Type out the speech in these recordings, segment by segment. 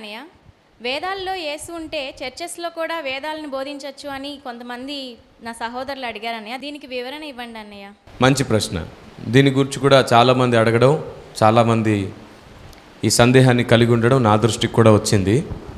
అన్నయ్య వేదాల్లో యేసు ఉంటే చర్చెస్లో కూడా వేదాలను బోధించవచ్చు అని కొంతమంది నా సహోదరులు అడిగారు అన్నయ్య దీనికి వివరణ ఇవ్వండి అన్నయ్య మంచి ప్రశ్న దీని గురించి కూడా చాలామంది అడగడం చాలామంది ఈ సందేహాన్ని కలిగి ఉండడం నా దృష్టికి కూడా వచ్చింది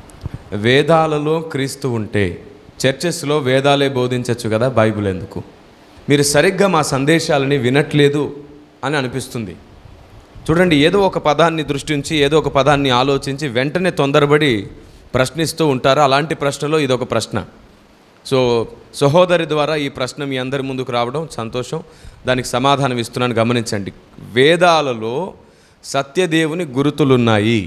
వేదాలలో క్రీస్తు ఉంటే చర్చెస్లో వేదాలే బోధించవచ్చు కదా బైబిల్ ఎందుకు మీరు సరిగ్గా మా సందేశాలని వినట్లేదు అని అనిపిస్తుంది చూడండి ఏదో ఒక పదాన్ని దృష్టి ఉంచి ఏదో ఒక పదాన్ని ఆలోచించి వెంటనే తొందరపడి ప్రశ్నిస్తూ ఉంటారు అలాంటి ప్రశ్నలో ఇదొక ప్రశ్న సో సహోదరి ద్వారా ఈ ప్రశ్న మీ అందరి ముందుకు రావడం సంతోషం దానికి సమాధానం ఇస్తున్నాను గమనించండి వేదాలలో సత్యదేవుని గురుతులున్నాయి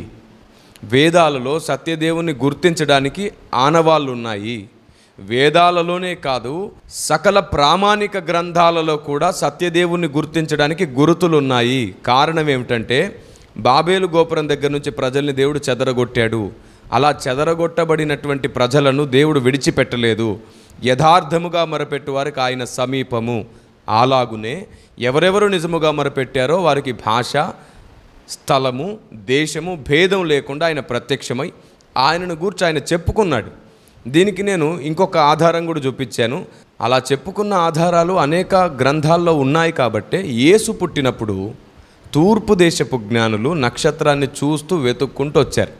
వేదాలలో సత్యదేవుని గుర్తించడానికి ఆనవాళ్ళు ఉన్నాయి వేదాలలోనే కాదు సకల ప్రామాణిక గ్రంథాలలో కూడా సత్యదేవుని గుర్తించడానికి గురుతులు ఉన్నాయి కారణం ఏమిటంటే బాబేలు గోపురం దగ్గర నుంచి ప్రజల్ని దేవుడు చెదరగొట్టాడు అలా చెదరగొట్టబడినటువంటి ప్రజలను దేవుడు విడిచిపెట్టలేదు యథార్థముగా మొరపెట్టు వారికి ఆయన సమీపము అలాగునే ఎవరెవరు నిజముగా మొరపెట్టారో వారికి భాష స్థలము దేశము భేదం లేకుండా ఆయన ప్రత్యక్షమై ఆయనను గూర్చి ఆయన చెప్పుకున్నాడు దీనికి నేను ఇంకొక ఆధారం కూడా చూపించాను అలా చెప్పుకున్న ఆధారాలు అనేక గ్రంథాల్లో ఉన్నాయి కాబట్టే యేసు పుట్టినప్పుడు తూర్పు దేశపు జ్ఞానులు నక్షత్రాన్ని చూస్తూ వెతుక్కుంటూ వచ్చారు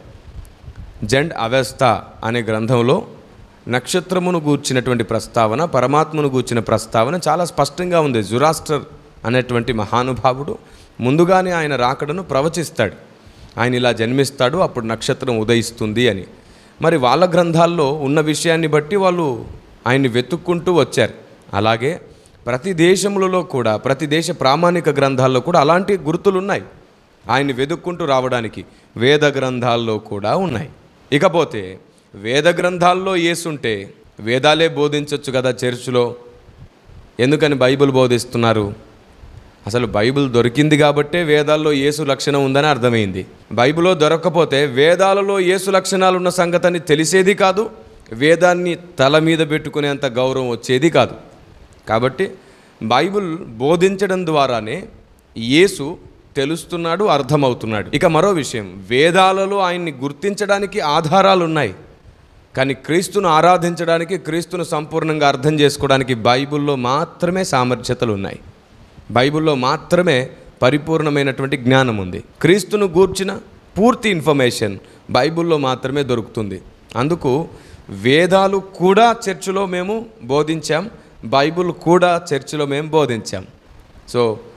జండ్ అవస్థ అనే గ్రంథంలో నక్షత్రమును గూర్చినటువంటి ప్రస్తావన పరమాత్మను గూర్చిన ప్రస్తావన చాలా స్పష్టంగా ఉంది జురాస్టర్ అనేటువంటి మహానుభావుడు ముందుగానే ఆయన రాకడను ప్రవచిస్తాడు ఆయన ఇలా జన్మిస్తాడు అప్పుడు నక్షత్రం ఉదయిస్తుంది అని మరి వాళ్ళ గ్రంథాల్లో ఉన్న విషయాన్ని బట్టి వాళ్ళు ఆయన్ని వెతుక్కుంటూ వచ్చారు అలాగే ప్రతి దేశములలో కూడా ప్రతి దేశ ప్రామాణిక గ్రంథాల్లో కూడా అలాంటి గుర్తులు ఉన్నాయి ఆయన్ని వెతుక్కుంటూ రావడానికి వేద గ్రంథాల్లో కూడా ఉన్నాయి ఇకపోతే వేద గ్రంథాల్లో ఏసుంటే వేదాలే బోధించవచ్చు కదా చర్చిలో ఎందుకని బైబిల్ బోధిస్తున్నారు అసలు బైబిల్ దొరికింది కాబట్టే వేదాల్లో యేసు లక్షణం ఉందని అర్థమైంది బైబిల్లో దొరకకపోతే వేదాలలో యేసు లక్షణాలు ఉన్న సంగతిని తెలిసేది కాదు వేదాన్ని తల మీద పెట్టుకునేంత గౌరవం వచ్చేది కాదు కాబట్టి బైబిల్ బోధించడం ద్వారానే యేసు తెలుస్తున్నాడు అర్థమవుతున్నాడు ఇక మరో విషయం వేదాలలో ఆయన్ని గుర్తించడానికి ఆధారాలు ఉన్నాయి కానీ క్రీస్తును ఆరాధించడానికి క్రీస్తును సంపూర్ణంగా అర్థం చేసుకోవడానికి బైబిల్లో మాత్రమే సామర్థ్యతలు ఉన్నాయి బైబిల్లో మాత్రమే పరిపూర్ణమైనటువంటి జ్ఞానం ఉంది క్రీస్తును గూర్చిన పూర్తి ఇన్ఫర్మేషన్ బైబిల్లో మాత్రమే దొరుకుతుంది అందుకు వేదాలు కూడా చర్చిలో మేము బోధించాం బైబిల్ కూడా చర్చిలో మేము బోధించాం సో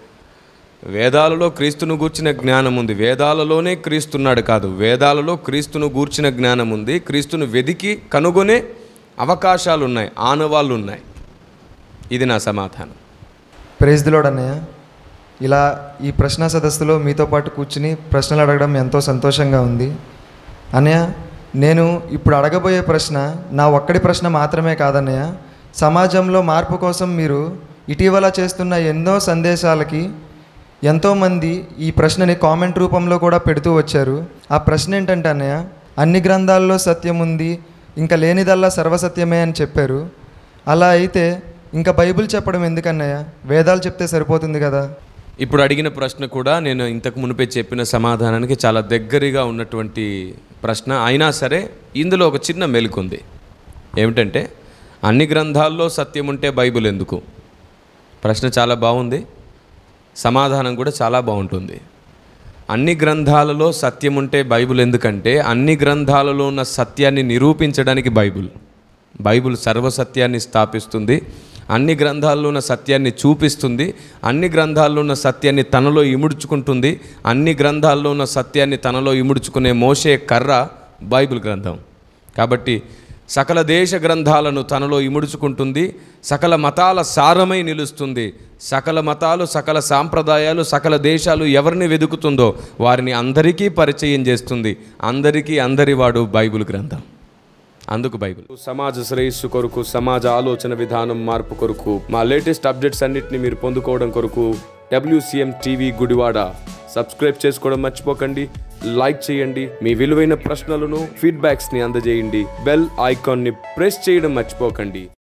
వేదాలలో క్రీస్తును గూర్చిన జ్ఞానం ఉంది వేదాలలోనే క్రీస్తున్నాడు కాదు వేదాలలో క్రీస్తును గూర్చిన జ్ఞానం ఉంది క్రీస్తును వెదికి కనుగొనే అవకాశాలు ఉన్నాయి ఆనవాళ్ళు ఉన్నాయి ఇది నా సమాధానం ప్రైజ్ దిలోడ్ అన్నయ్య ఇలా ఈ ప్రశ్న సదస్సులో మీతో పాటు కూర్చుని ప్రశ్నలు అడగడం ఎంతో సంతోషంగా ఉంది అన్నయ్య నేను ఇప్పుడు అడగబోయే ప్రశ్న నా ఒక్కడి ప్రశ్న మాత్రమే కాదన్నయ్య సమాజంలో మార్పు కోసం మీరు ఇటీవల చేస్తున్న ఎన్నో సందేశాలకి ఎంతోమంది ఈ ప్రశ్నని కామెంట్ రూపంలో కూడా పెడుతూ వచ్చారు ఆ ప్రశ్న ఏంటంటే అన్నయ్య అన్ని గ్రంథాల్లో సత్యం ఉంది ఇంకా లేనిదల్లా సర్వసత్యమే అని చెప్పారు అలా అయితే ఇంకా బైబిల్ చెప్పడం ఎందుకన్నయ్య వేదాలు చెప్తే సరిపోతుంది కదా ఇప్పుడు అడిగిన ప్రశ్న కూడా నేను ఇంతకు మునిపే చెప్పిన సమాధానానికి చాలా దగ్గరగా ఉన్నటువంటి ప్రశ్న అయినా సరే ఇందులో ఒక చిన్న మెలుకుంది ఏమిటంటే అన్ని గ్రంథాల్లో సత్యం ఉంటే బైబిల్ ఎందుకు ప్రశ్న చాలా బాగుంది సమాధానం కూడా చాలా బాగుంటుంది అన్ని గ్రంథాలలో సత్యం ఉంటే బైబిల్ ఎందుకంటే అన్ని గ్రంథాలలో ఉన్న సత్యాన్ని నిరూపించడానికి బైబిల్ బైబిల్ సర్వసత్యాన్ని స్థాపిస్తుంది అన్ని గ్రంథాల్లో ఉన్న సత్యాన్ని చూపిస్తుంది అన్ని గ్రంథాల్లో ఉన్న సత్యాన్ని తనలో ఇముడ్చుకుంటుంది అన్ని గ్రంథాల్లో ఉన్న సత్యాన్ని తనలో ఇముడ్చుకునే మోసే కర్ర బైబిల్ గ్రంథం కాబట్టి సకల దేశ గ్రంథాలను తనలో ఇముడుచుకుంటుంది సకల మతాల సారమై నిలుస్తుంది సకల మతాలు సకల సాంప్రదాయాలు సకల దేశాలు ఎవరిని వెతుకుతుందో వారిని అందరికీ పరిచయం చేస్తుంది అందరికీ అందరివాడు బైబిల్ గ్రంథం అందుకు బైబిల్ సమాజ శ్రేయస్సు కొరకు సమాజ ఆలోచన విధానం మార్పు కొరకు మా లేటెస్ట్ అప్డేట్స్ అన్నిటిని మీరు పొందుకోవడం కొరకు డబ్ల్యూసిఎం టీవీ గుడివాడ సబ్స్క్రైబ్ చేసుకోవడం మర్చిపోకండి లైక్ చేయండి మీ విలువైన ప్రశ్నలను ఫీడ్బ్యాక్స్ని అందజేయండి బెల్ ఐకాన్ని ప్రెస్ చేయడం మర్చిపోకండి